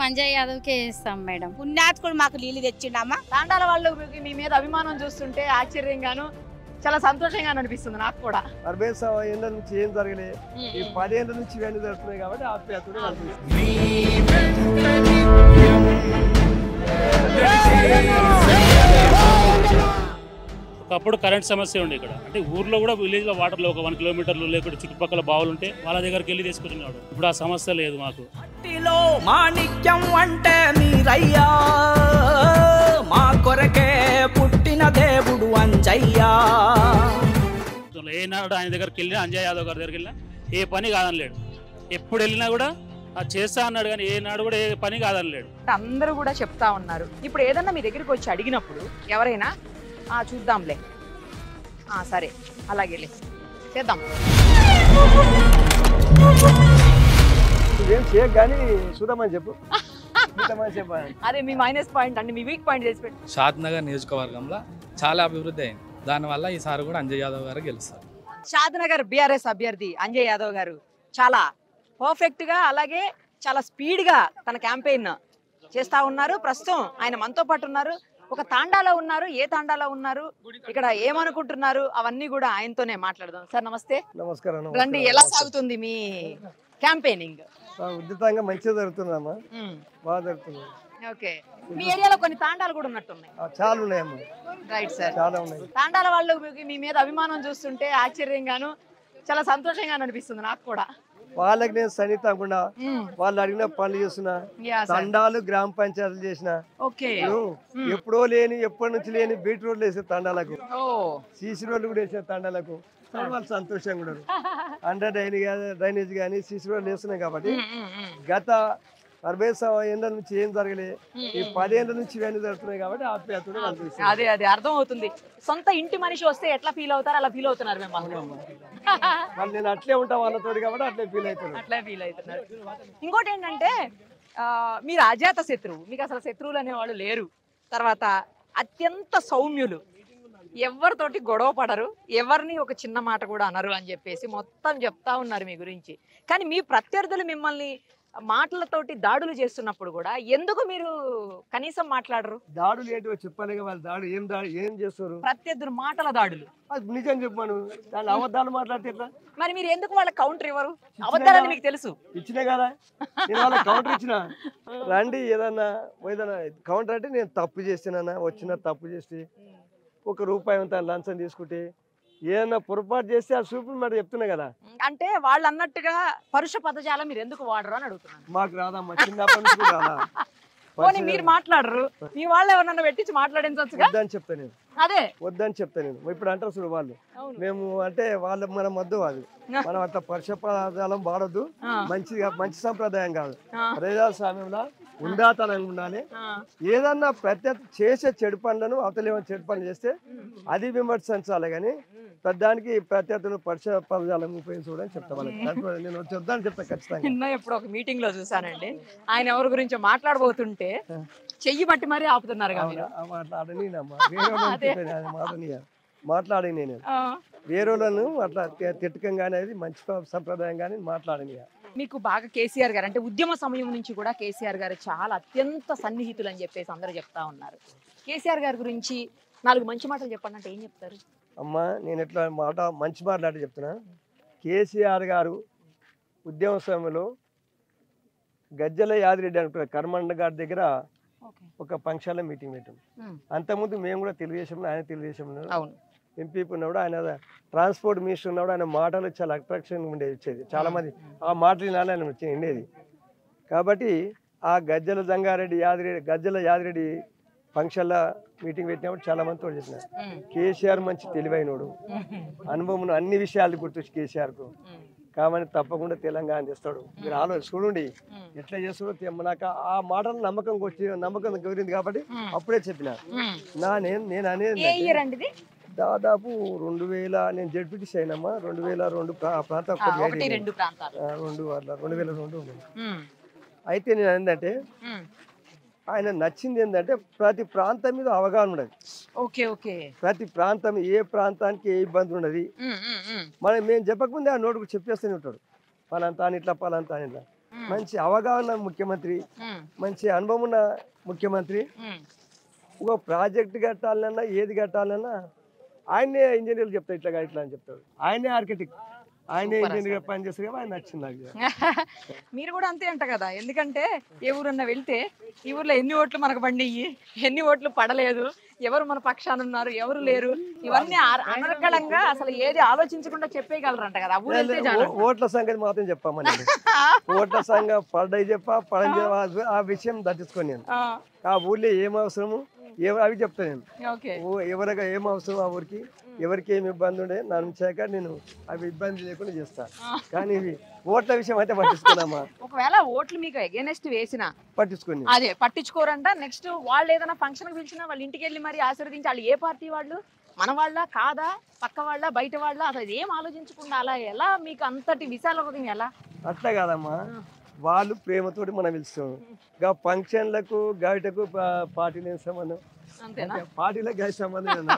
అంజయ్ యాదవ్కే వేస్తాం మేడం పుణ్యాత్కుడు మాకు నీళ్ళు తెచ్చిండమ్మా తాండాల వాళ్ళు మీకు మీ మీద అభిమానం చూస్తుంటే ఆశ్చర్యంగాను చాలా సంతోషంగా అనిపిస్తుంది నాకు కూడా అరవై సంవ- ఏళ్ళ నుంచి ఏం జరగలే ఈ పదేళ్ళ నుంచి ఇవన్నీ జరుగుతున్నాయి కాబట్టి ఆప్యాయతలు కనిపిస్తుంది ఒకప్పుడు కరెంట్ సమస్య ఉండే ఇక్కడ అంటే ఊర్లో కూడా విలేజ్ లో వాటర్ లో ఒక వన్ కిలోమీటర్లు లేకుండా చుట్టుపక్కల బావులు ఉంటే వాళ్ళ దగ్గరికి వెళ్ళి తీసుకొచ్చినాడు ఇప్పుడు ఆ సమస్య లేదు మాకు మట్టిలో మాణిక్యం అంటే మీరయ్యా మా కొరకే పుట్టిన దేవుడు అంజయ్యా ఏనాడు ఆయన దగ్గరికి వెళ్ళినా అంజయ్ యాదవ్ గారి దగ్గరికి వెళ్ళినా ఏ పని కాదనలేడు ఎప్పుడు వెళ్ళినా కూడా అది చేస్తా అన్నాడు కానీ ఏనాడు కూడా ఏ పని కాదనలేడు అందరూ కూడా చెప్తా ఉన్నారు ఇప్పుడు ఏదన్నా మీ దగ్గరికి వచ్చి అడిగినప్పుడు ఎవరైనా ఆ చూద్దాంలే ఆ సరే అలాగే చేద్దాం నువ్వేం చేయకు కానీ చూద్దామని చెప్పు చూద్దామని చెప్పు అదే మీ మైనస్ పాయింట్ అండి మీ వీక్ పాయింట్ చేసి పెట్టు షాద్ నగర్ నియోజకవర్గంలో చాలా అభివృద్ధి అయింది దానివల్ల ఈసారి కూడా అంజయ్ యాదవ్ గారు గెలుస్తారు షాద్ నగర్ బీఆర్ఎస్ అభ్యర్థి అంజయ్ యాదవ్ గారు చాలా పర్ఫెక్ట్ గా అలాగే చాలా స్పీడ్ గా తన క్యాంపెయిన్ చేస్తా ఉన్నారు ప్రస్తుతం ఆయన మనతో పాటు ఉన్నారు ఒక తాండాలో ఉన్నారు ఏ తాండాలో ఉన్నారు ఇక్కడ ఏమనుకుంటున్నారు అవన్నీ కూడా ఆయనతోనే మాట్లాడదాం సార్ నమస్తే నమస్కారం రండి నమస్కారం. ఎలా సాగుతుంది మీ క్యాంపెయినింగ్ ఆ, ఉద్దితంగా మంచిగా జరుగుతుందమ్మా బాగా జరుగుతుంది ఓకే మీ ఏరియాలో కొన్ని తాండాలు కూడా ఉన్నట్టున్నాయి ఆ, చాలా ఉన్నాయమ్మా రైట్ సార్ చాలా ఉన్నాయి తాండాల వాళ్ళు మీకు మీ మీద అభిమానం చూస్తుంటే ఆశ్చర్యంగాను చాలా సంతోషంగా అనిపిస్తుంది నాకు కూడా వాళ్ళకి నేను సన్నిహితంగా వాళ్ళు అడిగిన పనులు చేస్తున్నా యా సార్ తండాలు గ్రామ పంచాయతీలు చేసిన ఓకే ఇప్పుడు ఎప్పుడో లేని ఎప్పటి నుంచి లేని బీట్ రోడ్లు వేసే తండాలకు ఓ సీసీ రోడ్లు కూడా వేసే తండాలకు కానీ వాళ్ళు సంతోషంగా ఉన్నారు అండర్ డ్రైనేజ్ డ్రైనేజ్ కానీ సీసీ రోడ్లు వేస్తున్నాయి కాబట్టి గత అరవై సంవ- ఏళ్ళ నుంచి ఏం జరగలే ఈ పదేళ్ళ నుంచి ఇవన్నీ జరుగుతున్నాయి కాబట్టి ఆప్యాయతలు కనిపిస్తుంది అదే అదే అర్థం అవుతుంది సొంత ఇంటి మనిషి వస్తే ఎట్లా ఫీల్ అవుతారు అలా ఫీల్ అవుతున్నారు మిమ్మల్ని వాళ్ళు నేను అట్లే ఉంటా వాళ్ళతో కాబట్టి అట్లే ఫీల్ అవుతున్నాను అట్లా ఫీల్ అవుతున్నారు ఇంకోటి ఏంటంటే ఆ, మీరు అజాత శత్రువు మీకు అసలు శత్రువులు అనేవాళ్ళు లేరు తర్వాత అత్యంత సౌమ్యులు ఎవరితోటి గొడవ పడరు ఎవరిని ఒక చిన్న మాట కూడా అనరు అని చెప్పేసి మొత్తం చెప్తా ఉన్నారు మీ గురించి కానీ మీ ప్రత్యర్థులు మిమ్మల్ని మాటలతోటి దాడులు చేస్తున్నప్పుడు కూడా ఎందుకు మీరు కనీసం మాట్లాడరు దాడులు ఏంటో చెప్పాలి కదా, వాళ్ళు దాడు ఏం దాడు ఏం చేస్తారు ప్రత్యర్థులు మాటల దాడులు అది నిజం చెప్పాను దాని అబద్ధాలు మాట్లాడితే ఎట్లా మరి మీరు ఎందుకు వాళ్ళ కౌంటర్ ఇవ్వరు అబద్ధాలని మీకు తెలుసు ఇచ్చినా కదా నేను వాళ్ళకి కౌంటర్ ఇచ్చిన రండి ఏదన్నా ఏదన్నా కౌంటర్ అంటే నేను తప్పు చేసినా వచ్చిన తప్పు చేసి ఒక రూపాయి అంత లంచం తీసుకుంటే ఏదన్నా పొరపాటు చేస్తే ఆ సూపర్ మాట చెప్తున్నా కదా అంటే వాళ్ళు అన్నట్టుగా పరుష పదజాలం మీరు ఎందుకు వాడరు అని అడుగుతున్నాను మాకు రాదమ్మా చిన్నప్పటి నుంచి కూడా రాదా పోనీ మీరు మాట్లాడరు మీ వాళ్ళు ఎవరన్నా పెట్టించి మాట్లాడించవచ్చుగా వద్దని చెప్తా నేను అదే వద్దని చెప్తా నేను ఇప్పుడు అంటారు చూడు వాళ్ళు అవును. మేము అంటే వాళ్ళ మన మద్దు అది మనం అంత పరుష పదార్థాలం వాడొద్దు ఆ. మంచిగా మంచి సంప్రదాయం కాదు ఆ. ప్రజాస్వామ్యంలో ఉండాతనంగా ఉండాలి ఆ, ఏదన్నా ప్రత్యర్థి చేసే చెడు పనులను అవతల ఏమైనా చెడు పనులు చేస్తే అది విమర్శించాలి కానీ పెద్దానికి ప్రత్యర్థులు పరుష పదజాలం ఉపయోగించడం చెప్తా వాళ్ళకి దాంట్లో నేను చెప్తాను చెప్తా ఖచ్చితంగా నిన్న ఎప్పుడు ఒక మీటింగ్ లో చూసానండి ఆయన ఎవరి గురించో మాట్లాడబోతుంటే చెయ్యి పట్టి మరీ ఆపుతున్నారు మీరు ఆ మాట్లాడని అమ్మా వేరే వాళ్ళని అదే. చెప్పేది అది మాటని మాట్లాడి నేను ఆ, వేరే వాళ్ళను అట్లా తి- తిట్టకం కానీ అది మంచి ప- సంప్రదాయం కానీ మాట్లాడని మీకు బాగా కేసీఆర్ గారు అంటే ఉద్యమ సమయం నుంచి కూడా కేసీఆర్ గారు చాలా అత్యంత సన్నిహితులు అని చెప్పేసి అందరూ చెప్తా ఉన్నారు కేసీఆర్ గారి గురించి నాలుగు మంచి మాటలు చెప్పండి అంటే ఏం చెప్తారు అమ్మా నేను ఎట్లా మాట మంచి మాట్లాడి చెప్తున్నా కేసీఆర్ గారు ఉద్యమ సమయంలో గజ్జల యాదిరెడ్డి అనుకున్న కర్మండ గారి దగ్గర ఓకే ఒక ఫంక్షన్లో మీటింగ్ పెట్టాం అంతకుముందు మేము కూడా తెలుగుదేశంలో ఆయన తెలుగుదేశంలో అవును ఎంపీ ఉన్నప్పుడు ఆయన ట్రాన్స్పోర్ట్ మినిస్టర్ ఉన్నప్పుడు ఆయన మాటలు చాలా అట్రాక్షన్ ఉండేది వచ్చేది చాలా మంది ఆ మాటలు వినాలి ఆయన వచ్చి ఉండేది కాబట్టి ఆ గజ్జల జంగారెడ్డి యాదిరెడ్డి గజ్జల యాదిరెడ్డి ఫంక్షన్ల మీటింగ్ పెట్టినప్పుడు చాలా మంది తోడు చెప్పినారు కేసీఆర్ మంచి తెలివైనోడు అనుభవం అన్ని విషయాలు గుర్తొచ్చి కేసీఆర్కు కాబట్టి తప్పకుండా తెలంగాణ తెస్తాడు మీరు ఆలోచన చూడండి ఎట్లా చేస్తాడో తె- నాకు ఆ మాటలు నమ్మకం వచ్చి నమ్మకం కుదిరింది కాబట్టి అప్పుడే చెప్పిన నా నేను నేను అనేది ఏ ఇయర్ అండి ఇది దాదాపు రెండు వేల నేను జడ్పీటీసీ అయినమ్మా రెండు వేల రెండు ప్రా- ఆ ప్రాంతం ఆ, కొద్దిగా ఒకటి idea రెండు ప్రాంతాలు ఆ, రెండు అట్లా రెండు వేల రెండు ఉంది. ఉమ్, అయితే నేను ఏంటంటే ఉమ్. ఆయన నచ్చింది ఏంటంటే ప్రతి ప్రాంతం మీద అవగాహన ఉండదు ఓకే ఓకే ప్రతి ప్రాంతం ఏ ప్రాంతానికి ఏ ఇబ్బంది ఉండదు ఉమ్, ఉమ్, ఉమ్. మనం మేము చెప్పకముందే ఆ నోటుకు చెప్పేస్తూనే ఉంటాడు పలాంతా అని ఇట్లా పలాంతా అని ఇట్లా ఉమ్, మంచి అవగాహన ముఖ్యమంత్రి ఉమ్, మంచి అనుభవం ఉన్న ముఖ్యమంత్రి ఉమ్. ఒక ప్రాజెక్ట్ కట్టాలన్నా ఏది కట్టాలన్నా ఆయనే ఇంజనీర్లు చెప్తారు ఇట్లా కాదు, ఇట్లా అని చెప్తారు ఆయనే ఆర్కిటెక్ట్ ఆయనే Super ఇంజనీర్ అసలు. పని చేస్తారు కాబట్టి ఆయన నచ్చింది నాకు మీరు కూడా అంతే అంట కదా ఎందుకంటే ఏ ఊరన్నా వెళ్తే ఈ ఊర్లో ఎన్ని ఓట్లు మనకు పండియ్యి ఎన్ని ఓట్లు పడలేదు ఎవరు మన పక్షాన ఉన్నారు ఎవరు లేరు ఇవన్నీ అర- అనర్గళంగా అసలు ఏది ఆలోచించకుండా చెప్పేయగలరంట కదా ఆ ఊరు వెళ్తే చాలు ఓ- ఓట్ల సంగతి మాత్రం చెప్పామని ఓట్ల సంఘం పడ్డాయి చెప్పా పడని చెప్పా, ఆ- ఆ విషయం దట్టించుకొని నేను ఆ, ఆ ఊర్లో ఏం అవసరము ఏ- అవి చెప్తాను నేను ఓకే ఓ ఎవరికి ఏం అవసరం ఆ ఊరికి ఎవరికి ఏమి ఇబ్బంది ఉండే నా నుంచాక నేను అవి ఇబ్బంది లేకుండా చేస్తా కానీ ఇవి ఓట్ల విషయం అయితే పట్టించుకున్నామా ఒకవేళ ఓట్లు మీకు ఎగెనెస్ట్ వేసిన పట్టించుకుని అదే పట్టించుకోరంట నెక్స్ట్ వాళ్ళు ఏదైనా ఫంక్షన్ పిలిచినా వాళ్ళ ఇంటికి వెళ్ళి మరి ఆశీర్వదించి వాళ్ళు ఏ పార్టీ వాళ్ళు మన వాళ్ళ కాదా పక్క వాళ్ళ బయట వాళ్ళ అసలు ఏం ఆలోచించకుండా అలా ఎలా మీకు అంతటి విశాల హృదయం ఎలా అట్లా కాదమ్మా వాళ్ళు ప్రేమతోటి మనం పిలుస్తాం గా ఫంక్షన్లకు గాయటకు పార్టీ లేని సంబంధం అంతేనా పార్టీలకు గాయ సంబంధం ఏనా?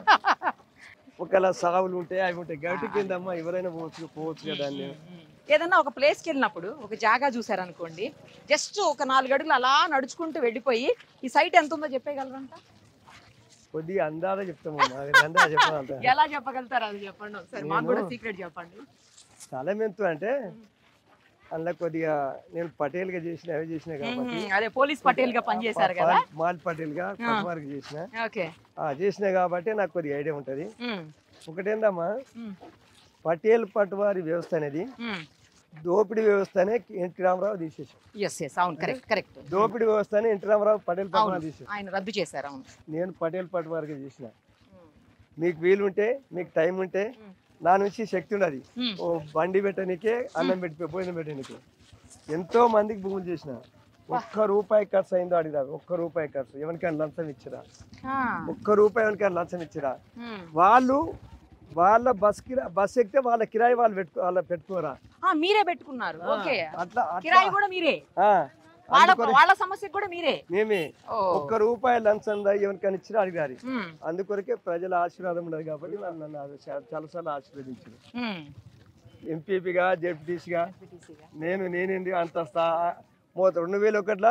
ఒకవేళ సావులు ఉంటాయి అవి ఉంటాయి గట్టి కిందమ్మా ఎవరైనా పోవచ్చు పోవచ్చు కదా అని ఏదన్నా ఒక ప్లేస్కి వెళ్ళినప్పుడు ఒక జాగా చూసారనుకోండి జస్ట్ ఒక నాలుగు అడుగులు అలా నడుచుకుంటూ వెళ్ళిపోయి ఈ సైట్ ఎంత ఉందో చెప్పగలరంట కొద్దిగా అందాదా చెప్తాము అందాదా చెప్పాను అంత ఎలా చెప్పగలుగుతారు అది చెప్పండి ఒకసారి మాకు కూడా సీక్రెట్ చెప్పండి స్థలం ఎంత అంటే అందులో కొద్దిగా నేను పటేల్గా చేసిన అవి చేసిన కాబట్టి మ్మ్. అదే పోలీస్ పటేల్ గా పనిచేశారు కదా మాల్- మాల్ పటేల్గా వర్క్ చేసిన ఓకే ఆ, చేసిన కాబట్టి నాకు కొద్దిగా ఐడియా ఉంటుంది మ్మ్. ఒకటేందమ్మా మ్మ్. పటేల్ పట్టువారి వ్యవస్థ అనేది మ్మ్. దోపిడీ వ్యవస్థనే ఎన్టీ రామారావు తీసేసాం ఎస్ ఎస్ అవును కరెక్ట్ కరెక్ట్ దోపిడీ వ్యవస్థని ఎన్టీ రామారావు పటేల్ పట్టువారు అవును తీసేసాం ఆయన రద్దు చేశారు అవును నేను పటేల్ పట్టువారికి చేసిన మీకు వీలుంటే మీకు టైం ఉంటే నా నుంచి శక్తి ఉన్నది మ్మ్. ఓ బండి పెట్టడానికే అన్నం పెట్టి భోజనం పెట్టడానికి ఎంతో మందికి భూములు చేసిన ఒక్క రూపాయి ఖర్చు అయిందో అడిగిరా ఒక్క రూపాయి ఖర్చు ఎవరికైనా లంచం ఇచ్చిరా ఆ. ఒక్క రూపాయి ఎవరికైనా లంచం ఇచ్చిరా మ్మ్. వాళ్ళు వాళ్ళ బస్ కిరా బస్ ఎక్కితే వాళ్ళ కిరాయి వాళ్ళు పెట్టుకో వాళ్ళ పెట్టుకోరా ఆ, మీరే పెట్టుకున్నారు ఓకే అట్లా కిరాయి అట్లా కూడా మీరే ఆ, వాళ్ళ అందుకొరకు వాళ్ళ సమస్య కూడా మీరే మేమే ఓ ఒక్క రూపాయి లంచం దా ఎవరికైనా ఇచ్చిరా అడిగారు మ్మ్. అందుకొరకే ప్రజల ఆశీర్వాదం ఉన్నది కాబట్టి వాళ్ళు నన్ను ఆశ- చాలాసార్లు ఆశీర్వదించారు మ్మ్. ఎంపీపీగా జెడ్పీటీసీగా నేను నేనేంటి అంత స్థా మో రెండు వేల ఒకటిలో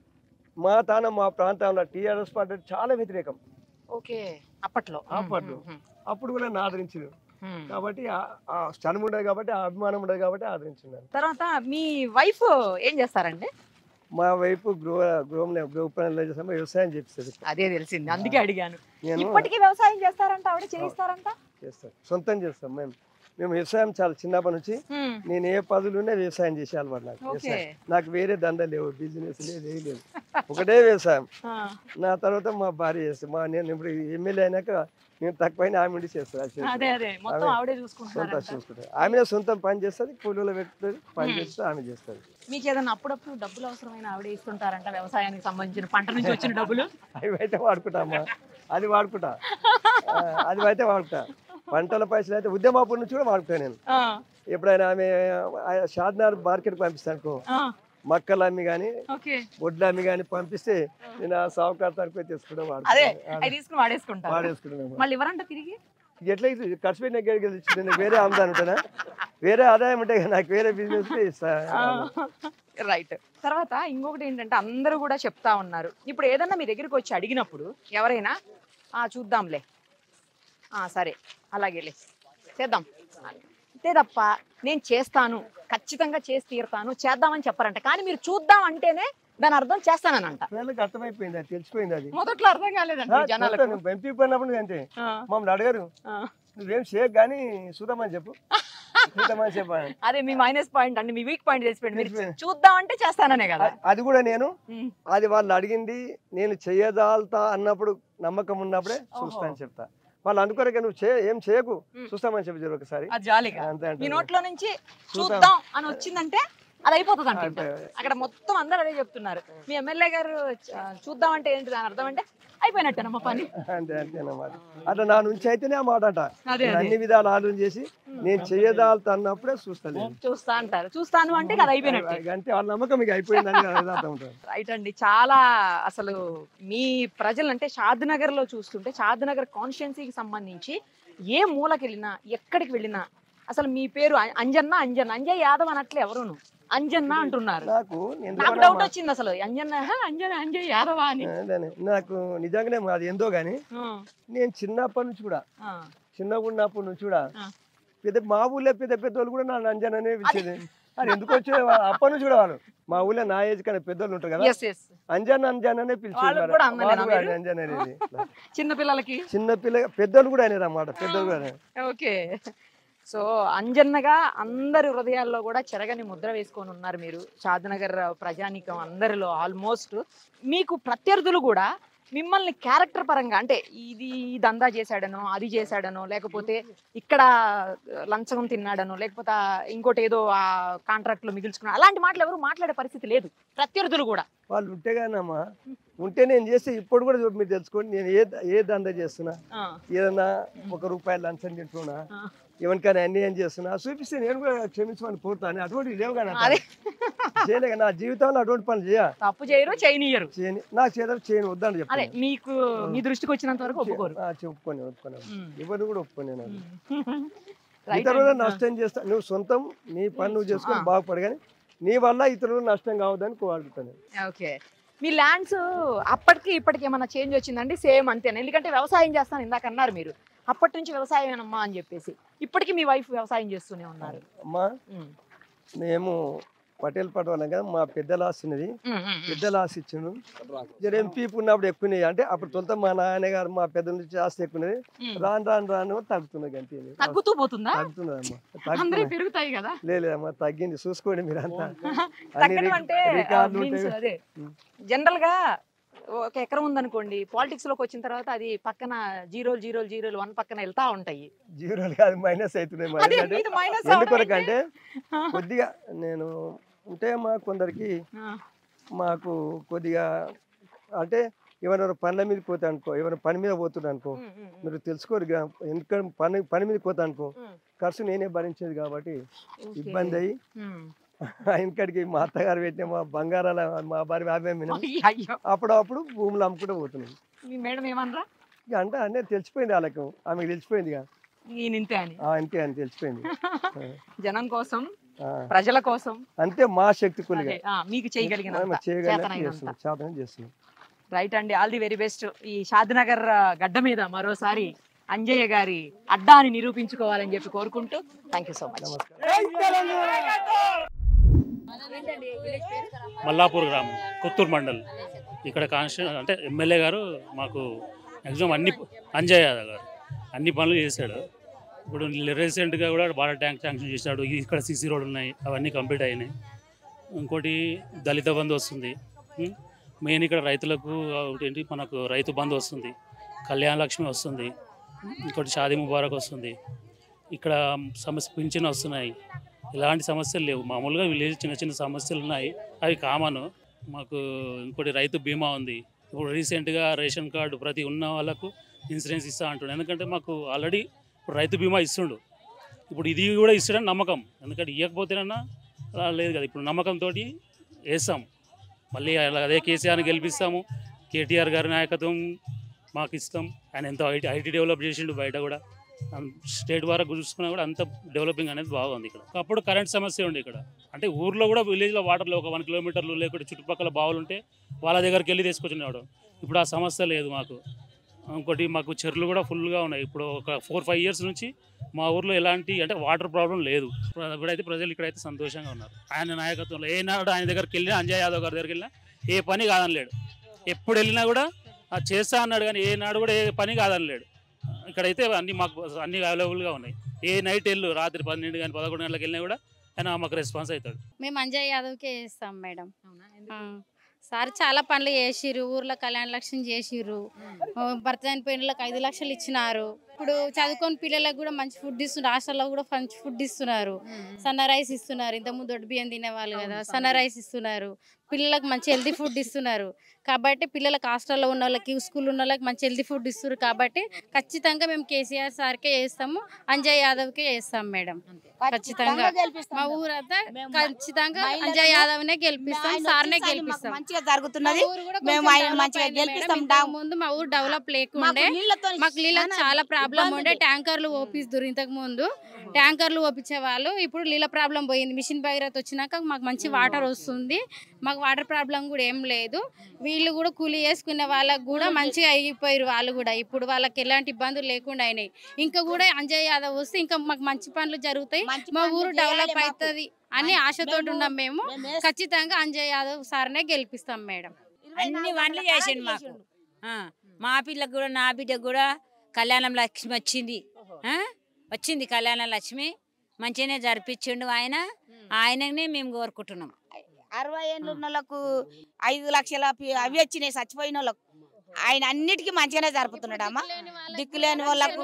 మా తాన మా ప్రాంతంలో టీఆర్ఎస్ పార్టీ చాలా వ్యతిరేకం ఓకే అప్పట్లో అప్పట్లో. మ్మ్. అప్పుడు కూడా నన్ను ఆదరించింది మ్మ్. కాబట్టి ఆ- ఆ స్థలం ఉండదు కాబట్టి ఆ అభిమానం ఉండదు కాబట్టి ఆదరించింది తర్వాత మీ వైఫ్ ఏం చేస్తారండి మా వైపు గృహ గృహం గృహ పనులు చేస్తాం వ్యవసాయం చేపిస్తుంది అదే తెలిసింది అందుకే అడిగాను నేను ఇప్పటికీ వ్యవసాయం చేస్తారంట ఆవిడ చేయిస్తారంట చేస్తాం సొంతం చేస్తాం మేము మేము వ్యవసాయం చాలా చిన్నప్పటి నుంచి మ్మ్. నేను ఏ పదులునే వ్యవసాయం చేసే అలవాటు నాకు ఓకే. వ్యవసాయం నాకు వేరే దండ లేవు బిజినెస్ లేదు ఏం లేదు ఒకటే వ్యవసాయం ఆ. నా తర్వాత మా భార్య చేస్తాను మా నేను ఇప్పుడు ఎమ్మెల్యే అయినాక నేను తక్కువైనా ఆమె ఉండి చేస్తాను అది చేస్తుంది. అదే అదే మొత్తం ఆమె ఆవిడే సొంత చూసుకుంటున్నారంట చూసుకుంటారు ఆమె సొంతం పని చేస్తుంది కూలీలో పెట్టుతుంది పని చేస్తే ఆమె చేస్తుంది మీకు ఏదైనా అప్పుడప్పుడు డబ్బులు అవసరమైన ఆవిడే ఇస్తుంటారంట వ్యవసాయానికి సంబంధించిన పంట నుంచి వచ్చిన డబ్బులు అవి అయితే వాడుకుంటామా అది వాడుకుంటా ఆ, అది అయితే వాడుకుంటా పంటల పైసలు అయితే ఉద్యమాపూర్ నుంచి కూడా వాడుకుంటాను నేను ఆ, ఎప్పుడైనా ఆమె ఆ, షాద్నార్ మార్కెట్కి పంపిస్తాను అనుకో ఆ, మక్కలు అమ్మి కానీ ఓకే వడ్లు అమ్మి కానీ పంపిస్తే నేను ఆ సావుకారు తరపు తీసుకుంటా అదే వాడుకుంటాను అవి తీసుకుని వాడేసుకుంటారు వాడేసుకున్నాను మళ్ళీ ఇవ్వరంట తిరిగి ఎట్లా ఇది ఖర్చు పెట్టిన గడికి ఇచ్చింది నాకు వేరే ఆమ్దాన్ ఉంటానా వేరే ఆదాయం ఉంటే కదా నాకు వేరే బిజినెస్ ఇస్తా రైట్ తర్వాత ఇంకొకటి ఏంటంటే అందరూ కూడా చెప్తా ఉన్నారు ఇప్పుడు ఏదన్నా మీ దగ్గరికి వచ్చి అడిగినప్పుడు ఎవరైనా ఆ చూద్దాంలే ఆ సరే అలాగేలే చేద్దాం అంతే తప్ప నేను చేస్తాను ఖచ్చితంగా చేసి తీరుతాను చేద్దామని చెప్పారంట కానీ మీరు చూద్దాం అంటేనే దాని అర్థం చేస్తానని అంట పిల్లలకి అర్థమైపోయింది అది తెలిసిపోయింది అది మొదట్లో అర్థం కాలేదండి జనాలకు ఎంపీ పోయినప్పుడు అంతే ఆ, మమ్మల్ని అడగరు ఆ. నువ్వేం చేయకు కానీ చూద్దామని చెప్పు చూద్దామని చెప్పాను అదే మీ మైనస్ పాయింట్ అండి మీ వీక్ పాయింట్ తెలిసిపోయింది మీరు తెలిసిపోయింది. చూద్దాం అంటే చేస్తాననే కదా అది కూడా నేను ఉమ్. అది వాళ్ళు అడిగింది నేను చేయదాల్తా అన్నప్పుడు నమ్మకం ఉన్నప్పుడే చూస్తాను చెప్తా వాళ్ళు అనుకోరక నువ్వు చే ఏం చేయకు ఉమ్. చూస్తామని చెప్పి జరు ఒకసారి అది జాలిగా అంతే మీ అంటే నోట్లో నుంచి చూద్దాం. చూద్దాం అని వచ్చిందంటే అది అయిపోతుంది అంట ఇంకా. అయిపోయి- అక్కడ మొత్తం అందరూ అదే చెప్తున్నారు మీ ఎమ్మెల్యే గారు చ- చూద్దాం అంటే ఏంటి దాని అర్థం అంటే అయిపోయినట్టేనమ్మా పని అంతే అంతేనమాట అట్లా నా నుంచి అయితేనే ఆ మాట అంట అదే నేను అదే అన్ని విధాలు ఆలోచన చేసి నేను చేయదాల్తా అన్నప్పుడే చూస్తాను చూస్తా అంటారు చూస్తాను అంటే అది అయిపోయినట్టే అంటే వాళ్ళ నమ్మకం మీకు అయిపోయిందని అర్థం ఉంటుంది రైట్ అండి చాలా అసలు మీ ప్రజలు అంటే షాద్నగర్ లో చూస్తుంటే షాద్నగర్ కాన్స్టిట్యున్సీకి సంబంధించి ఏ మూలకి వెళ్ళినా ఎక్కడికి వెళ్ళినా అసలు మీ పేరు అ- అంజన్న అంజన్ అంజయ్ యాదవ్ అనట్లే ఎవరును అంజన్న అంటున్నారు నాకు ఎందుకో నాకు నా డౌట్ మా- వచ్చింది అసలు అంజన్న హ, అంజన అంజయ్ యాదవా అని అదేనే. నాకు నిజంగానే అది ఎందో గానీ ఆ, నేను చిన్నప్పటి నుంచి కూడా ఆ. చిన్నగా ఉన్నప్పటి నుంచి కూడా ఆ. పెద్ద మా ఊళ్ళో పెద్ద పెద్ద వాళ్ళు కూడా నన్ను అంజననే పిలిచేది అది ఎందుకు వచ్చే అప్పటి నుంచి కూడా వాళ్ళు మా ఊళ్ళో నా ఏజ్ కన్నా పెద్దోళ్ళు ఉంటారు కదా ఎస్ ఎస్ అంజన్ అంజననే పిలిచేది వాళ్ళకు మరి. కూడా అన్ననేనా వాళ్ళు కూడా మీరు? అంజన్ అనేది చిన్న పిల్లలకి చిన్న పిల్ల పెద్దోళ్ళు కూడా అనేది అన్నమాట పెద్దోళ్ళు కూడా అనేది. ఓకే సో అంజన్నగా అందరి హృదయాల్లో కూడా చెరగని ముద్ర వేసుకొని ఉన్నారు మీరు షాద్నగర్ ప్రజానీకం అందరిలో ఆల్మోస్ట్ మీకు ప్రత్యర్థులు కూడా మిమ్మల్ని క్యారెక్టర్ పరంగా అంటే ఇది ఈ దందా చేశాడనో అది చేశాడనో లేకపోతే ఇక్కడ లంచం తిన్నాడనో లేకపోతే ఆ ఇంకోటి ఏదో ఆ కాంట్రాక్ట్ లో మిగిల్చుకున్నా అలాంటి మాటలు ఎవరు మాట్లాడే పరిస్థితి లేదు ప్రత్యర్థులు కూడా వాళ్ళు ఉంటే కానమ్మా ఉంటే నేను చేస్తే ఇప్పుడు కూడా మీరు తెలుసుకోండి నేను ఏ ఏ దందా చేస్తున్నా ఆ, ఏదన్నా ఒక రూపాయి లంచం తింటున్నా ఆ. ఎవరికైనా అన్యాయం చేస్తున్నా చూపిస్తే నేను కూడా క్షమించమని కోరుతాను అటువంటి లేవు కానీ అదే. చేయలేక నా జీవితంలో అటువంటి పనులు చేయ తప్పు చేయరు చేయనియరు చేయని నా చేతులు చేయని వద్దని అదే చెప్తాను మీకు మీ దృష్టికి వచ్చినంత వరకు ఒప్పుకోరు ఒప్పుకొని ఒప్పుకొని ఉమ్. ఎవరిని కూడా ఒప్పుకొని నేను Right ఇతరులను అండి. నష్టం చేస్తా నువ్వు సొంతం నీ పని నువ్వు చేసుకొని ఆ. బాగుపడు కానీ నీ వల్ల ఇతరులు నష్టం కావద్దని కోరుతాను ఓకే మీ ల్యాండ్స్ అప్పటికి ఇప్పటికి ఏమైనా చేంజ్ వచ్చిందండి సేమ్ అంతేనా ఎందుకంటే వ్యవసాయం చేస్తాను ఇందాక అన్నారు మీరు అప్పటి నుంచి వ్యవసాయమేనమ్మా అని చెప్పేసి ఇప్పటికి మీ వైఫ్ వ్యవసాయం చేస్తూనే ఉన్నారు అమ్మా ఉమ్. మేము పటేల్ పడవాళ్ళం కదా మా పెద్దల ఆస్తి ఉన్నది ఉమ్, ఉమ్, ఉమ్. పెద్దల ఆస్తి ఇచ్చిండు జర ఎంపీ ఉన్నప్పుడు ఎక్కువనేది అంటే అప్పుడు తొలుత మా నాన్నగారు మా పెద్దల నుంచి ఆస్తి ఎక్కువనేది ఉమ్. రాను రాను రాను తగ్గుతున్నది అంతే తగ్గుతూ పోతుందా తగ్గుతున్నదమ్మా అందరూ తగ్గుతున్నది పెరుగుతాయి కదా లేదమ్మా తగ్గింది చూసుకోండి మీరు అంతా తగ్గడం అంటే రికార్డులు మీన్స్ ఉంటాయి. అదే ఉమ్. జనరల్ గా ఒక ఎకరం ఉందనుకోండి పాలిటిక్స్ లోకి వచ్చిన తర్వాత అది పక్కన జీరోలు జీరోలు జీరోలు వన్ పక్కన వెళ్తా ఉంటాయి జీరోలు కాదు మైనస్ అవుతున్నాయి మరి అదే ఎందుకంటే మీది minus ఎందుకొరకు అవడం అంటే కొద్దిగా నేను ఉంటే మా కొందరికి ఆ, మాకు కొద్దిగా అంటే ఎవరైనా పనుల మీద పోతా అనుకో ఎవరైనా పని మీద పోతున్నా అనుకో ఉమ్, ఉమ్, ఉమ్. మీరు తెలుసుకోరు ఇక ఎందుకంటే పని పని మీద పోతా అనుకో ఉమ్. ఖర్చు నేనే భరించేది కాబట్టి ఓకే. ఇబ్బంది అయ్యి ఉమ్. ఇంకడికి మా అత్తగారు పెట్టిన మా బంగారాల మా భార్య యాభై మినం అయ్యో అప్పుడప్పుడు భూములు అమ్ముకుంటూ పోతున్నాం మీ మేడం ఏమనరా ఇక అంటే అన్నీ తెలిసిపోయింది వాళ్ళకు ఆమెకు తెలిసిపోయింది ఇక ఈయన ఇంతే అని ఆ, అంతే అని తెలిసిపోయింది జనం కోసం ఆ, ప్రజల కోసం అంతే మా శక్తి కొలిగా అదే, ఆ, మీకు చేయగలిగిన చేయగలిగిన చేస్తున్నాం చేతనం చేస్తున్నాం రైట్ అండి ఆల్ ది వెరీ బెస్ట్ ఈ షాద్నగర్ ఆ, గడ్డ మీద మరోసారి అంజయ్య గారి అడ్డాని నిరూపించుకోవాలని చెప్పి కోరుకుంటూ thank you so much Mallapur గ్రామం కొత్తూరు మండల్ ఇక్కడ కాన్స్టి అంటే ఎమ్మెల్యే గారు మాకు మ్యాక్సిమం అన్ని అంజయ్ యాదవ్ గారు అన్ని పనులు చేశాడు ఇప్పుడు రీసెంట్గా కూడా వాటర్ ట్యాంక్ శాంక్షన్ చేశాడు ఈ- ఇక్కడ సీసీ రోడ్ ఉన్నాయి అవన్నీ కంప్లీట్ అయినాయి ఇంకోటి దళిత బంధు వస్తుంది ఉం? మెయిన్ ఇక్కడ రైతులకు ఒకటి ఏంటి మనకు రైతు బంధు వస్తుంది కళ్యాణ లక్ష్మి వస్తుంది ఇంకోటి షాదీ ముబారక్ వస్తుంది ఇక్కడ సమస్య పింఛన్ వస్తున్నాయి ఇలాంటి సమస్యలు లేవు మామూలుగా విలేజ్ చిన్న చిన్న సమస్యలు ఉన్నాయి అవి కామన్ మాకు ఇంకోటి రైతు బీమా ఉంది ఇప్పుడు రీసెంట్గా రేషన్ కార్డు ప్రతి ఉన్న వాళ్ళకు ఇన్సూరెన్స్ ఇస్తా అంటుండే ఎందుకంటే మాకు ఆల్రెడీ ఇప్పుడు రైతు బీమా ఇస్తుండు ఇప్పుడు ఇది కూడా ఇస్తాడని నమ్మకం ఎందుకంటే ఇవ్వకపోతేనన్నా అలా లేదు కదా ఇప్పుడు నమ్మకంతో వేస్తాం మళ్ళీ అలా అదే కేసీఆర్ని గెలిపిస్తాము కేటీఆర్ గారి నాయకత్వం మాకు ఇస్తాం ఆయన ఎంతో ఐటీ ఐటీ డెవలప్ చేసిండు బయట కూడా స్టేట్ వరకు చూసుకున్నా కూడా అంత డెవలపింగ్ అనేది బాగుంది ఇక్కడ అప్పుడు కరెంట్ సమస్య ఉండే ఇక్కడ అంటే ఊర్లో కూడా విలేజ్లో వాటర్ లేవు ఒక వన్ కిలోమీటర్లు లేకుంటే చుట్టుపక్కల బావులు ఉంటే వాళ్ళ దగ్గరికి వెళ్ళి తీసుకొచ్చినాడు ఇప్పుడు ఆ సమస్య లేదు మాకు ఇంకోటి మాకు చెర్లు కూడా ఫుల్గా ఉన్నాయి ఇప్పుడు ఒక ఫోర్ ఫైవ్ ఇయర్స్ నుంచి మా ఊర్లో ఎలాంటి అంటే వాటర్ ప్రాబ్లం లేదు ఇప్పుడైతే ప్రజలు ఇక్కడైతే సంతోషంగా ఉన్నారు ఆయన నాయకత్వంలో ఏ నాడు ఆయన దగ్గరికి వెళ్ళినా అంజయ్ యాదవ్ గారి దగ్గరికి వెళ్ళినా ఏ పని కాదనలేడు ఎప్పుడు వెళ్ళినా కూడా ఆ చేస్తా అన్నాడు కానీ ఏ నాడు కూడా ఏ పని కాదనలేడు ఇక్కడైతే అన్ని మాకు అన్ని అవైలబుల్గా ఉన్నాయి ఏ నైట్ వెళ్ళు రాత్రి పన్నెండు కానీ పదకొండు గంటలకు వెళ్ళినా కూడా ఆయన మాకు రెస్పాన్స్ అవుతాడు మేము అంజయ్ యాదవ్కే వేస్తాం మేడం ఆ, సార్ చాలా పనులు చేసిర్రు ఊర్లో కళ్యాణ లక్ష్యం చేసిర్రు ఆ, భర్త చనిపోయిన వాళ్ళకి ఐదు లక్షలు ఇచ్చినారు ఇప్పుడు చదువుకొని పిల్లలకు కూడా మంచి ఫుడ్ ఇస్తున్నారు హాస్టల్లో కూడా మంచి ఫుడ్ ఇస్తున్నారు సన్న రైస్ ఇస్తున్నారు ఇంతకుముందు దొడ్డు బియ్యం తినేవాళ్ళు కదా సన్న రైస్ ఇస్తున్నారు పిల్లలకు మంచి హెల్తీ ఫుడ్ ఇస్తున్నారు కాబట్టి పిల్లలకు హాస్టల్లో ఉన్న వాళ్ళకి స్కూల్ ఉన్న వాళ్ళకి మంచి హెల్తీ ఫుడ్ ఇస్తున్నారు కాబట్టి ఖచ్చితంగా మేము కేసీఆర్ సార్కే వేస్తాము అంజయ్ యాదవ్కే వేస్తాం మేడం ఖచ్చితంగా మా ఊరంతా ఖచ్చితంగా అంజయ్ యాదవ్నే గెలిపిస్తాం ఆయన సార్నే వచ్చేసరికి మాకు గెలిపిస్తాం మంచిగా జరుగుతున్నది మా ఊరు కూడా మేము కొంచెం ఆయన develop మంచిగా అయింది మేడం. గెలిపిస్తాం. ఇంతకు ముందు మా ఊరు డెవలప్ లేకుండే మాకు నీళ్ళకి చాలా ప్రాబ్లం ఉండే ట్యాంకర్లు ఓపిస్తున్నారు ఇంతకు ముందు ట్యాంకర్లు ఓపించే వాళ్ళు ఇప్పుడు నీళ్ళ ప్రాబ్లం పోయింది మిషన్ భగీరథ వచ్చినాక మాకు మంచి వాటర్ వస్తుంది మాకు వాటర్ ప్రాబ్లం కూడా ఏం లేదు వీళ్ళు కూడా కూలి చేసుకునే వాళ్ళకి కూడా మంచిగా అయిపోయారు వాళ్ళు కూడా ఇప్పుడు వాళ్ళకి ఎలాంటి ఇబ్బందులు లేకుండా అయినాయి ఇంకా కూడా అంజయ్ యాదవ్ వస్తే ఇంకా మాకు మంచి పనులు జరుగుతాయి మంచి మా పనులు ఊరు చేయాలి డెవలప్ మాకు. అవుతుంది అని ఆశతోటి మేము- ఉన్నాం మేము మేము వేస్తాం. ఖచ్చితంగా అంజయ్ యాదవ్ సార్నే గెలిపిస్తాం మేడం అన్ని పనులు చేసిండు మాకు ఆ, మా పిల్లకు కూడా నా బిడ్డకు కూడా కళ్యాణం లక్ష్మి వచ్చింది ఆ? వచ్చింది కళ్యాణ లక్ష్మి మంచిగానే జరిపించిండు ఆయన ఆయననే మేము కోరుకుంటున్నాం అరవై ఏళ్ళు ఉన్న వాళ్ళకు ఐదు లక్షల పి- అవి వచ్చినాయి చచ్చిపోయిన వాళ్ళకు ఆయన అన్నిటికీ మంచిగానే జరుపుతున్నాడు అమ్మ దిక్కులేని వాళ్ళకు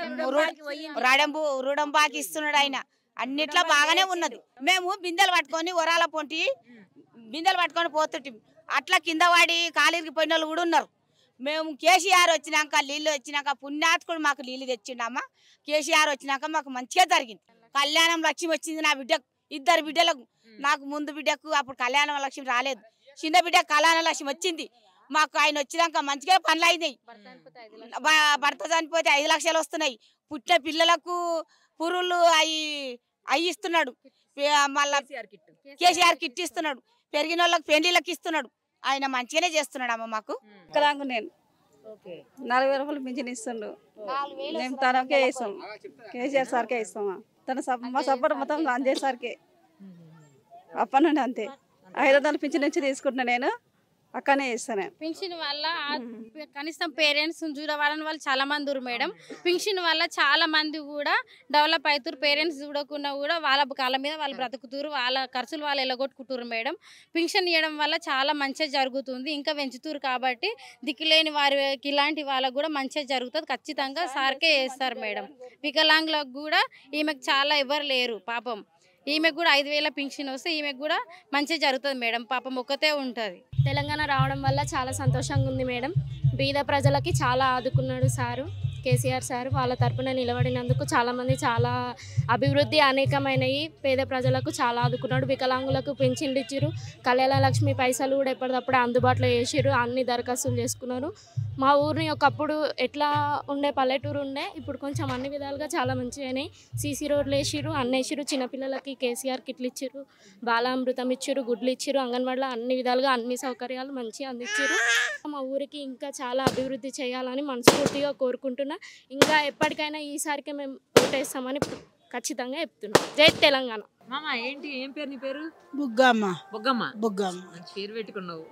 రడంబు రుడం బాకి ఇస్తున్నాడు ఆయన అన్నిట్లో బాగానే ఉన్నది మేము బిందెలు పట్టుకొని వరాల పొంటి బిందెలు పట్టుకొని పోతుంటాం అట్లా కింద వాడి కాలిరికి పోయిన వాళ్ళు కూడా ఉన్నారు మేము కేసీఆర్ వచ్చినాక నీళ్ళు వచ్చినాక పుణ్యాత్కుడు మాకు నీళ్ళు తెచ్చిండమ్మా కేసీఆర్ వచ్చినాక మాకు మంచిగా జరిగింది కళ్యాణం లక్ష్మి వచ్చింది నా బిడ్డకు ఇద్దరు బిడ్డలకు నాకు ముందు బిడ్డకు అప్పుడు కళ్యాణ లక్ష్మి రాలేదు చిన్న బిడ్డ కళ్యాణ లక్ష్మి వచ్చింది మాకు ఆయన వచ్చినాక మంచిగా పనులు అయినాయి బ- భర్త చనిపోతే ఐదు లక్షలు వస్తున్నాయి పుట్టిన పిల్లలకు పురుళ్ళు అవి అవి ఇస్తున్నాడు పే- మళ్ళా కేసీఆర్ కిట్ ఇస్తున్నాడు పెరిగిన వాళ్ళకి పెళ్లిళ్ళకి ఇస్తున్నాడు ఆయన మంచిగానే చేస్తున్నాడు అమ్మ మాకు వికలాంగు నేను నలభై రూపాయలు పింఛన్ ఇస్తుండు మేము తనకే ఇస్తాం కేసీఆర్ సార్కే ఇస్తామా తన సప్- మా సపోర్ట్ మొత్తం అంజయ్ సార్కే అప్పటి నుండి అంతే ఐదు వందల పింఛన్ నుంచి తీసుకుంటున్నా నేను అక్కడనే ఇస్తాను పింఛన్ వల్ల ఆ కనీసం పేరెంట్స్ చూడవాలని వాళ్ళు చాలా మంది ఉన్నారు మేడం పింఛన్ వల్ల చాలా మంది కూడా డెవలప్ అవుతారు పేరెంట్స్ చూడకుండా కూడా వాళ్ళ కాళ్ళ మీద వాళ్ళు బ్రతుకుతారు వాళ్ళ ఖర్చులు వాళ్ళు ఎలగొట్టుకుంటారు మేడం పింఛన్ ఇవ్వడం వల్ల చాలా మంచిగా జరుగుతుంది ఇంకా పెంచుతారు కాబట్టి దిక్కులేని వారికి ఇలాంటి వాళ్ళకు కూడా మంచిగా జరుగుతుంది ఖచ్చితంగా సార్కే వేస్తారు మేడం వికలాంగులకు కూడా ఈమెకు చాలా ఎవరు లేరు పాపం ఈమెకు కూడా ఐదు వేల పింఛన్ వస్తే ఈమెకు కూడా మంచిగా జరుగుతుంది మేడం పాపం ఒక్కతే ఉంటుంది తెలంగాణ రావడం వల్ల చాలా సంతోషంగా ఉంది మేడం బీద ప్రజలకి చాలా ఆదుకున్నాడు సారు కేసీఆర్ సార్ వాళ్ళ తరపున నిలబడినందుకు చాలామంది చాలా అభివృద్ధి అనేకమైనవి పేద ప్రజలకు చాలా ఆదుకున్నాడు వికలాంగులకు పెన్షన్లు ఇచ్చారు కళ్యాణ లక్ష్మి పైసలు కూడా ఎప్పటికప్పుడు అందుబాటులో చేసారు అన్ని దరఖాస్తులు చేసుకున్నారు మా ఊరిని ఒకప్పుడు ఎట్లా ఉండే పల్లెటూరు ఉండే ఇప్పుడు కొంచెం అన్ని విధాలుగా చాలా మంచిగా అయినాయి సీసీ రోడ్లు వేసిరు అన్ని వేసిరు చిన్నపిల్లలకి కేసీఆర్ కిట్లు ఇచ్చారు బాలామృతం ఇచ్చారు గుడ్లు ఇచ్చారు అంగన్వాడీలో అన్ని విధాలుగా అన్ని సౌకర్యాలు మంచిగా అందించారు మా ఊరికి ఇంకా చాలా అభివృద్ధి చేయాలని మనస్ఫూర్తిగా కోరుకుంటున్నా ఇంకా ఎప్పటికైనా ఈసారికి మేము ఓటేస్తామని ఖచ్చితంగా చెప్తున్నాం జై తెలంగాణ మామ ఏంటి ఏం పేరు నీ పేరు బుగ్గమ్మ బొగ్గమ్మ బుగ్గమ్మ మంచి పేరు పెట్టుకున్నావు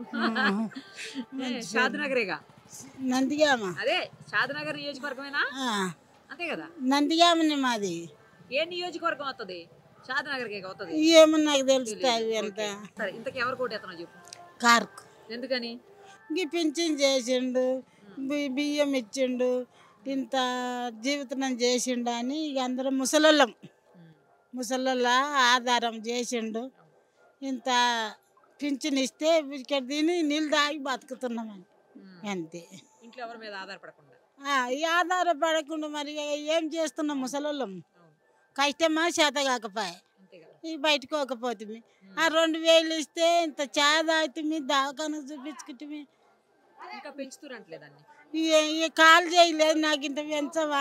మంచి షాద్నగరేగా నందిగామ అదే షాద్నగర్ నియోజకవర్గమేనా ఆ, అంతే కదా నందిగామని మాది ఏ నియోజకవర్గం వస్తుంది షాద్నగర్కే వస్తుంది ఏమో నాకు తెలుస్తాయి అంత సరే ఇంతకు ఎవరు కోటేస్తున్నావు చెప్పు కార్కు ఎందుకని ఇంక పింఛన్ చేసిండు బి- బియ్యం ఇచ్చిండు ఇంత జీవితం చేసిండు అని ఇక అందరం ముసలోళ్ళం ముసలోళ్ళ ఆధారం చేసిండు ఇంత పింఛన్ ఇస్తే ఇక్కడ తిని నీళ్ళు తాగి బతుకుతున్నామని అంతే ఇంట్లో ఎవరి మీద ఆధారపడకుండా ఆ, ఈ ఆధారపడకుండా మరి ఏం చేస్తున్నాం ముసలోళ్ళం కష్టమా చేత కాకపోయే అంతే కదా ఈ బయటకు పోకపోతుంది ఆ రెండు వేలు ఇస్తే ఇంత చాయ్ తాగుతుంది దవాఖానకు చూపించుకుంటుంది ఇంకా పెంచుతురంటలేదాన్ని ఇక కాల్ చేయలేదు నాకు ఇంత పెంచవా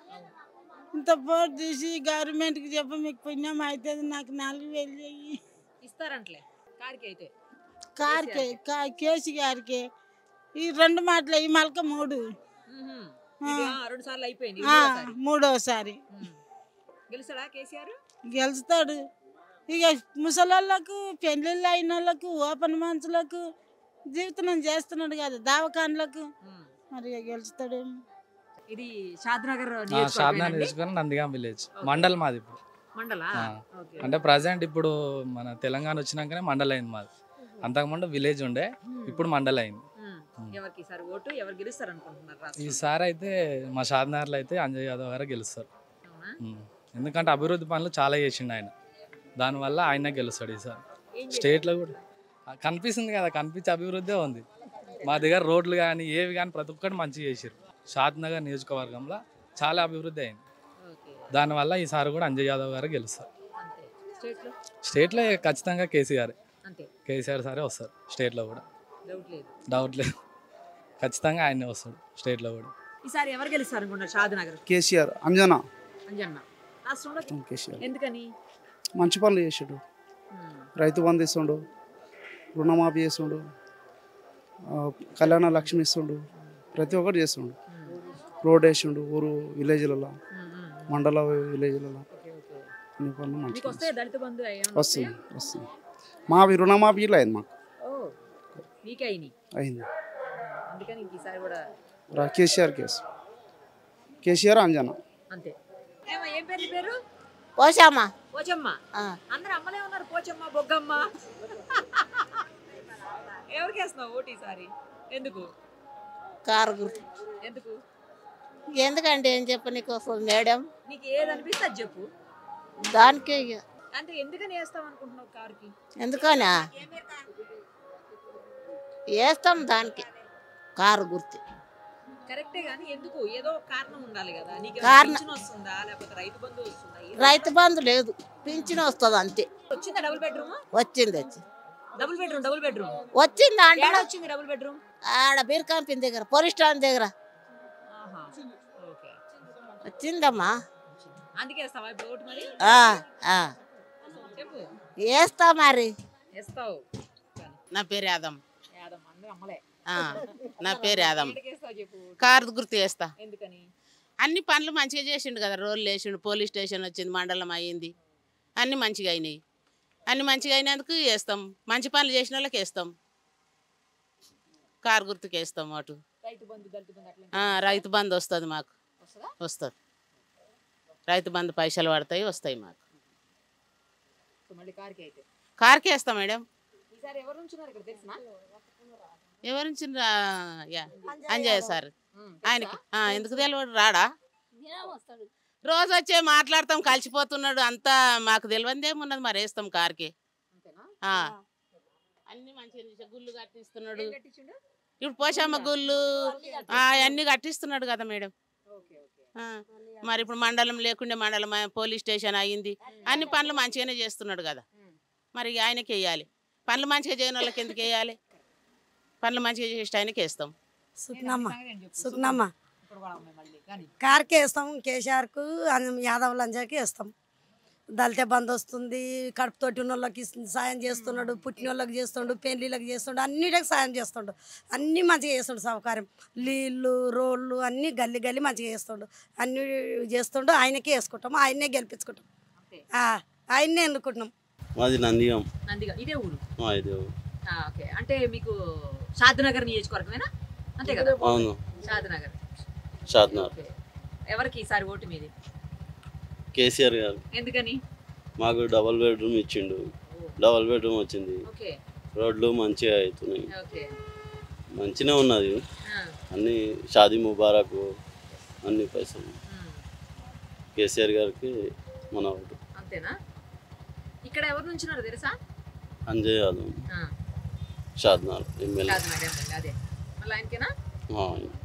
ఇంత పోటు తీసి గవర్నమెంట్కి చెప్ప మీకు పుణ్యం అవుతుంది నాకు నాలుగు వేలు చెయ్యి ఇస్తారంటలే కారికి అయితే కార్కే కా కేసు గారికి ఈ రెండు మాటలు ఈ మలక మూడు మ్మ్హ్మ్. ఆ. ఇది, ఆ, రెండు సార్లు అయిపోయింది ఇది ఆ, మూడోసారి. మూడోసారి మ్మ్. గెలుస్తాడా కేసీఆర్ గెలుస్తాడు ఇక ముసలోళ్ళకు పెళ్ళిళ్ళు అయిన వాళ్ళకు ఓపెన్ మనుషులకు జీవితం చేస్తున్నాడు కదా దావకాన్లకు మ్మ్. మరి ఇక గెలుస్తాడేమో ఇది షాద్నగర్ షాద్నా నియోజకవర్గమేనండి? నియోజకవర్గం నందిగాం విలేజ్ మండల్ మాది ఇప్పుడు మండలా ఆ. ఓకే. అంటే ప్రజెంట్ ఇప్పుడు మన తెలంగాణ వచ్చినాకనే మండల్ అయింది మాది అంతకుముందు విలేజ్ ఉండే ఇప్పుడు మండల్ అయింది మ్మ్. ఎవరికి ఈసారి ఓటు ఎవరు గెలుస్తారు అనుకుంటున్నారు రాష్ట్రంలో? ఈసారి అయితే మా షాద్నగర్లో అయితే అంజయ్ యాదవ్ గారు గెలుస్తారు అవునా? ఉమ్. ఎందుకంటే అభివృద్ధి పనులు చాలా చేసిండు ఆయన దానివల్ల ఆయన గెలుస్తాడు ఈసారి ఏం స్టేట్లో కూడా కనిపిస్తుంది కదా కనిపించే అభివృద్ధి ఉంది మా దగ్గర రోడ్లు కానీ ఏవి కానీ ప్రతి ఒక్కటి మంచిగా చేసారు షాద్ నగర్ నియోజకవర్గంలో చాలా అభివృద్ధి అయింది దానివల్ల ఈసారి కూడా అంజయ్ యాదవ్ గారు గెలుస్తారు స్టేట్లో స్టేట్లో ఖచ్చితంగా కేసీఆర్ అంతే కేసీఆర్ సరే వస్తారు స్టేట్లో కూడా డౌట్ లేదు డౌట్ లేదు ఖచ్చితంగా ఆయనే వస్తాడు స్టేట్లో కూడా ఈసారి ఎవరు గెలుస్తారు అనుకుంటారు షాద్ నగర్ కేసీఆర్ అంజనా అంజన్న రాష్ట్రంలో కేసీఆర్ ఎందుకని మంచి పనులు చేసాడు రైతు బంధు ఇస్తుండు రుణమాఫీ చేస్తుండు ఆ, కళ్యాణ లక్ష్మి ఇస్తుండు ప్రతి ఒక్కటి చేస్తుండు రోడ్ వేసిండు ఊరు విలేజ్లలో మండల విలేజ్లలో అన్ని పనులు మంచి మీకు వస్తే దళిత బంధు ఏమన్నా వస్తుంది వస్తుంది మావి రుణమాఫీ ఇట్లా అయింది మాకు ఓ మీకే అయినాయి అయింది అందుకని ఇంక ఈసారి కూడా రా- కేసీఆర్ కేసు కేసీఆర్ అంజనా అంతే ఏమో ఏం పేరు నీ పేరు పోసామా పోచమ్మ అందరు అమ్మలే ఉన్నారు పోచమ్మ బొగ్గమ్మ ఎవరికి వేస్తున్నావు ఓటు ఈసారి ఎందుకు కారు గుర్తు ఎందుకు ఎందుకంటే ఏం చెప్ప నీకు వస్తుంది మేడం నీకు ఏది అనిపిస్తే అది చెప్పు దానికే ఇక. అంటే ఎందుకని వేస్తాం అనుకుంటున్నావు కారుకి ఎందుకనా వేస్తాం దానికి కారు గుర్తు కరెక్టే కానీ ఎందుకు ఏదో ఒక కారణం ఉండాలి కదా నీకు కారణం- పింఛన్ వస్తుందా లేకపోతే రైతు బంధు వస్తుందా ఏదో- రైతు బంధు లేదు పింఛన్ వస్తుంది అంతే వచ్చిందా డబుల్ బెడ్రూమ్ వచ్చింది వచ్చి డబుల్ బెడ్రూమ్ డబుల్ బెడ్రూమ్ వచ్చింది అంటే ఏడ వచ్చింది డబుల్ బెడ్రూమ్ ఆడ బీర్ కంపెనీ దగ్గర పోలీస్ స్టేషన్ దగ్గర ఆహా ఓకే వచ్చిందమ్మా అందుకే వేస్తావా ఇప్పుడు ఓటు మరి ఆ, ఆ. చెప్పు వేస్తా మరి వేస్తావు నా పేరు యాదం యాదమ్మ అందరూ అమ్మలే ఆ, నా పేరు యాదం ఎందుకు వేస్తావు చెప్పు కారు గుర్తు చేస్తా ఎందుకని అన్ని పనులు మంచిగా చేసిండు కదా రోడ్లు వేసిండు పోలీస్ స్టేషన్ వచ్చింది మండలం అయ్యింది అన్ని మంచిగా అయినాయి అన్ని మంచిగా అయినందుకు వేస్తాం మంచి పనులు చేసిన వాళ్ళకి వేస్తాం కారు గుర్తుకు వేస్తాం అటు రైతు బంధు దళిత బంధు అట్లా ఆ, రైతు బంధు వస్తుంది మాకు వస్తుందా వస్తుంది రైతు బంధు పైసలు పడతాయి వస్తాయి మాకు సో మళ్ళీ కారుకి అయితే కారుకి వేస్తాం మేడం ఈసారి ఎవరు నుంచున్నారు ఇక్కడ తెలిసిన ఎవరి నుంచి రా- యా, అంజయ్య సార్ ఆయనకి ఆ, ఎందుకు తెలియదు రాడా రోజు వచ్చే మాట్లాడతాం కలిసిపోతున్నాడు అంతా మాకు తెలియదేమున్నది మరి వేస్తాం కార్కి ఆ. అన్ని మంచిగా చేసే- గుళ్ళు కట్టిస్తున్నాడు ఇప్పుడు పోషమ్మ గుళ్ళు ఆ, అన్ని కట్టిస్తున్నాడు కదా మేడం ఆ, మరి ఇప్పుడు మండలం లేకుండే మండలం ఆ, పోలీస్ స్టేషన్ అయ్యింది అన్ని పనులు మంచిగానే చేస్తున్నాడు కదా మరి ఇక ఆయనకి వేయాలి పనులు మంచిగా చేయని వాళ్ళకి ఎందుకు వేయాలి పనులు మంచిగా చేసే ఆయనకి వేస్తాం సుఖ్నమ్మ సుఖ్నమ్మ కార్కి వేస్తాం కేసీఆర్కు అన్- యాదవ్ లంజాకి వేస్తాం దళిత బంధు వస్తుంది కడుపుతోటి ఉన్న వాళ్ళకి సాయం చేస్తున్నాడు పుట్టిన వాళ్ళకి చేస్తుండు పెళ్ళిళ్ళకి చేస్తుండు అన్నిటికి సాయం చేస్తుండు అన్నీ మంచిగా చేస్తుండు సౌకర్యం నీళ్ళు రోడ్లు అన్నీ గల్లి గల్లి మంచిగా చేస్తుండు అన్నీ చేస్తుండు ఆయనకే వేసుకుంటాం ఆయన్నే గెలిపించుకుంటాం ఆ, ఆయన్నే ఎన్నుకుంటున్నాం మాది నందిగం నందిగా ఇదే ఊరు ఆ, ఇది ఆ, ఓకే అంటే మీకు షాద్నగర్ నియోజకవర్గమేనా అంతే కదా అవును. షాద్నగర్ షాద్నగర్ ఓకే. ఎవరికి ఈసారి ఓటు మీది కేసీఆర్ గారు ఎందుకని మాకు డబల్ బెడ్రూమ్ ఇచ్చిండు డబల్ బెడ్రూమ్ వచ్చింది ఓకే రోడ్లు మంచిగా అవుతున్నాయి ఓకే మంచిగా ఉన్నది ఆ. అన్ని షాదీ ముబారక్ అన్ని పైసలు కేసీఆర్ గారికి మన ఓటు అంతేనా ఇక్కడ ఎవరు నుంచున్నారు తెలుసా అంజయ్ యాదవ్ ఆ, షాద్నార్ ఎమ్మెల్యే షాద్నగర్ ఎమ్మెల్యే, అదే మళ్ళీ ఆయనకేనా ఆ,